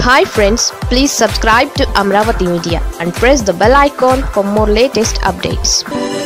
hi friends please subscribe to Amaravati media and press the bell icon for more latest updates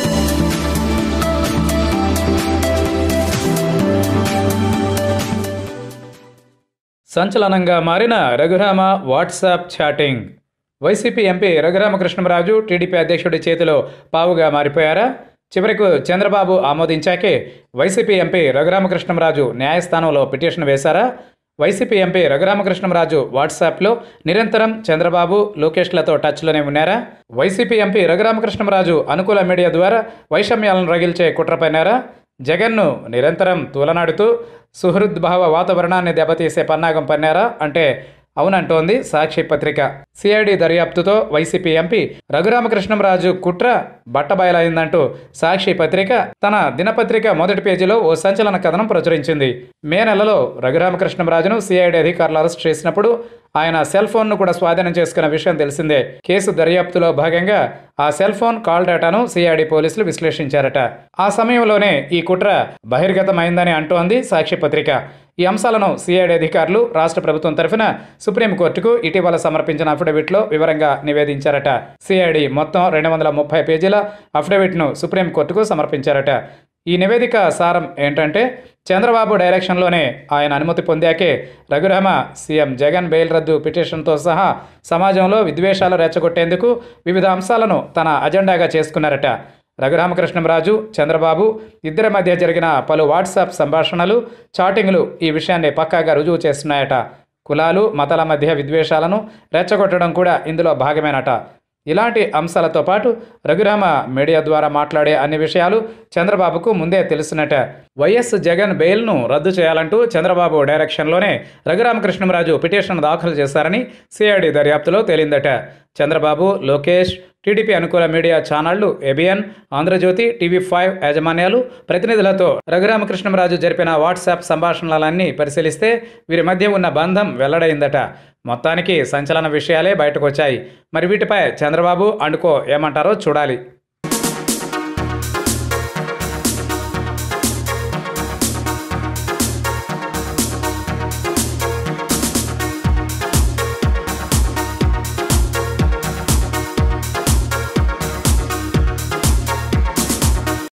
సంచలనంగా మారిన Raghurama WhatsApp chatting YCP MP Raghuramakrishnaraju TDP అధ్యక్షుడి చేతిలో పావుగా మారిపోయారా చివరకు చంద్రబాబు ఆమోదించాకే వైసీపీ ఎంపీ రఘురామకృష్ణరాజు న్యాయస్థానంలో పిటిషన్ వేశారా వైసీపీ ఎంపీ రఘురామకృష్ణరాజు వాట్సాప్లో నిరంతరం చంద్రబాబు లోకేష్లతో టచ్లోనే ఉన్నారా వైసీపీ ఎంపీ రఘురామకృష్ణరాజు అనుకూల మీడియా ద్వారా వైషమ్యాలను రగిల్చే కుట్ర పన్నారా జగన్ను నిరంతరం తూలనాడుతూ సుహృద్భావ వాతావరణాన్ని దెబ్బతీసే పన్నాగం పన్నారా అంటే అవునంటోంది సాక్షి పత్రిక సిఐడి దర్యాప్తుతో వైసీపీ ఎంపీ రఘురామకృష్ణంరాజు కుట్ర బట్టబయలైందంటూ సాక్షి పత్రిక తన దినపత్రిక మొదటి పేజీలో ఓ సంచలన కథనం ప్రచురించింది మే నెలలో రఘురామకృష్ణంరాజును సిఐడి అధికారులు అరెస్ట్ చేసినప్పుడు ఆయన సెల్ ఫోన్ను కూడా స్వాధీనం చేసుకున్న విషయం తెలిసిందే కేసు దర్యాప్తులో భాగంగా ఆ సెల్ ఫోన్ కాల్ డేటాను సిఐడి పోలీసులు విశ్లేషించారట ఆ సమయంలోనే ఈ కుట్ర బహిర్గతమైందని అంటోంది సాక్షి పత్రిక ఈ అంశాలను సిఐడి అధికారులు రాష్ట్ర ప్రభుత్వం తరఫున సుప్రీంకోర్టుకు ఇటీవల సమర్పించిన అఫిడవిట్లో వివరంగా నివేదించారట సిఐడి మొత్తం రెండు వందల ముప్పై పేజీల అఫిడవిట్ను సుప్రీంకోర్టుకు సమర్పించారట ఈ నివేదిక సారం ఏంటంటే చంద్రబాబు డైరెక్షన్లోనే ఆయన అనుమతి పొందాకే రఘురామ సీఎం జగన్ బెయిల్ రద్దు పిటిషన్తో సహా సమాజంలో విద్వేషాలు రెచ్చగొట్టేందుకు వివిధ అంశాలను తన అజెండాగా చేసుకున్నారట రఘురామకృష్ణంరాజు చంద్రబాబు ఇద్దరి మధ్య జరిగిన పలు వాట్సాప్ సంభాషణలు చాటింగ్లు ఈ విషయాన్ని పక్కాగా రుజువు చేస్తున్నాయట కులాలు మతాల మధ్య విద్వేషాలను రెచ్చగొట్టడం కూడా ఇందులో భాగమేనట ఇలాంటి అంశాలతో పాటు రఘురామ మీడియా ద్వారా మాట్లాడే అన్ని విషయాలు చంద్రబాబుకు ముందే తెలుసునట వైఎస్ జగన్ బెయిల్ను రద్దు చేయాలంటూ చంద్రబాబు డైరెక్షన్లోనే రఘురామకృష్ణరాజు పిటిషన్ దాఖలు చేశారని సిఐడి దర్యాప్తులో తేలిందట చంద్రబాబు లోకేష్ టీడీపీ అనుకూల మీడియా ఛానళ్లు ఎబిఎన్ ఆంధ్రజ్యోతి టీవీ ఫైవ్ యాజమాన్యాలు ప్రతినిధులతో రఘురామకృష్ణరాజు జరిపిన వాట్సాప్ సంభాషణలన్నీ పరిశీలిస్తే వీరి మధ్య ఉన్న బంధం వెల్లడైందట మొత్తానికి సంచలన విషయాలే బయటకు వచ్చాయి మరి వీటిపై చంద్రబాబు అండుకో ఏమంటారో చూడాలి